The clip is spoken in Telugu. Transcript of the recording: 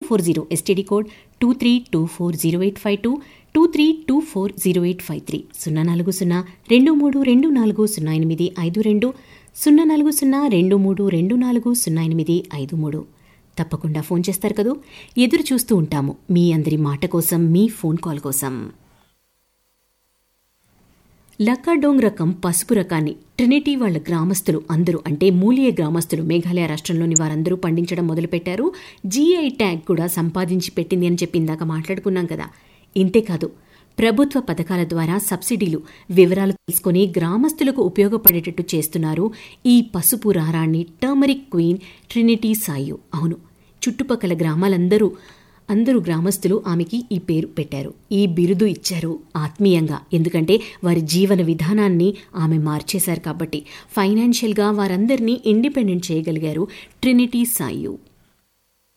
four zero STD code two three two four zero eight five two two three two four zero eight five three సున్నా నాలుగు సున్నా రెండు మూడు రెండు నాలుగు సున్నా ఎనిమిది ఐదు రెండు సున్నా నాలుగు సున్నా రెండు మూడు రెండు నాలుగు సున్నా ఎనిమిది ఐదు మూడు తప్పకుండా ఫోన్ చేస్తారు కదూ ఎదురు చూస్తూ ఉంటాము మీ అందరి మాట కోసం మీ ఫోన్ కాల్ కోసం లక్కాడోంగ్ రకం పసుపు రకాన్ని ట్రినిటీ వాళ్ళ గ్రామస్తులు అందరూ అంటే మూలియ గ్రామస్తులు మేఘాలయ రాష్ట్రంలోని వారందరూ పండించడం మొదలుపెట్టారు జీఐ ట్యాగ్ కూడా సంపాదించి పెట్టింది అని చెప్పి ఇందాక మాట్లాడుకున్నాం కదా ఇంతేకాదు ప్రభుత్వ పథకాల ద్వారా సబ్సిడీలు వివరాలు తీసుకుని గ్రామస్తులకు ఉపయోగపడేటట్టు చేస్తున్నారు ఈ పసుపు రారాన్ని టర్మరిక్ క్వీన్ ట్రినిటీ సాయు అవును చుట్టుపక్కల గ్రామాలందరూ అందరూ గ్రామస్తులు ఆమెకి ఈ పేరు పెట్టారు ఈ బిరుదు ఇచ్చారు ఆత్మీయంగా ఎందుకంటే వారి జీవన విధానాన్ని ఆమె మార్చేశారు కాబట్టి ఫైనాన్షియల్గా వారందరినీ ఇండిపెండెంట్ చేయగలిగారు ట్రినిటీ సాయు